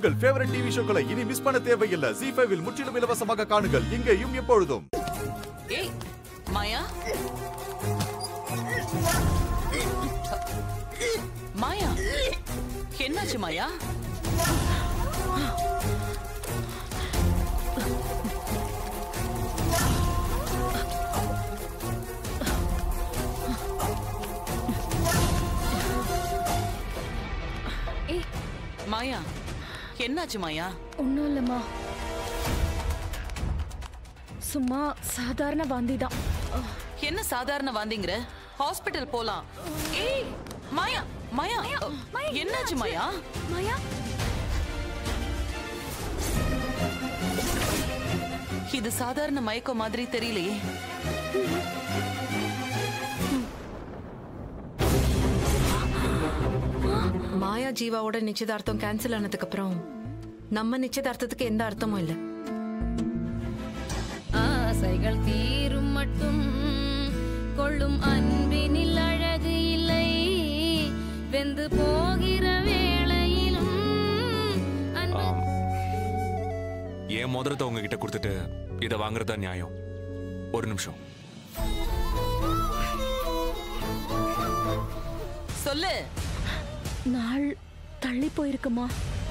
உங்கள் favourite TV ஷோக்களை இனி miss பண்ண தேவையில்லை ஜி ஃபைவில் முற்றிலும் இலவசமாக காணுங்கள் இங்கேயும் எப்பொழுதும் ஏய் மாயா மாயா என்னாச்சு மாயா ஏய் மாயா என்னாச்சு மாயா ஒன்றும் இல்லைம்மா சும்மா சாதாரண வாந்தி தான் என்ன சாதாரண வாந்திங்கிற ஹாஸ்பிடல் போலாம் ஏய் மாயா மாயா என்னாச்சு மாயா மாயா இது சாதாரண மயக்கம் மாதிரி தெரியலையே மாயா ஜீவாவோட நிச்சயதார்த்தம் கேன்சல் ஆனதுக்கு அப்புறம் நம்ம நிச்சயதார்த்தத்துக்கு எந்த அர்த்தமும் இல்ல ஆசைகள் தீரும் மட்டும் கொள்ளும் அன்பினில் அழகு இல்லை வெந்து போகிற வேளையிலும் அன்பு ஆம். என் மோதிரத்தை உங்ககிட்ட கொடுத்துட்டு இதை வாங்குறது தான் நியாயம் ஒரு நிமிஷம் சொல்லு நாள் தள்ளி போயிருக்குமா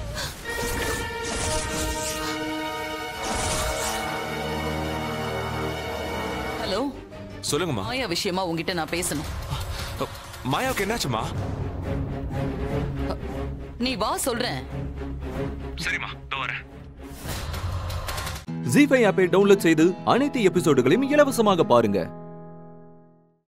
ஹலோ சொல்லுங்கம்மா மாயா விஷயமா உங்ககிட்ட நான் பேசணும் அ, மாயாவுக்கு என்னாச்சுமா நீ வா சொல்றேன் சரிம்மா இதோ வரேன் ஜி ஃபைவ் ஆப்பை டவுன்லோட் செய்து அனைத்து எபிசோடுகளையும் இலவசமாக பாருங்க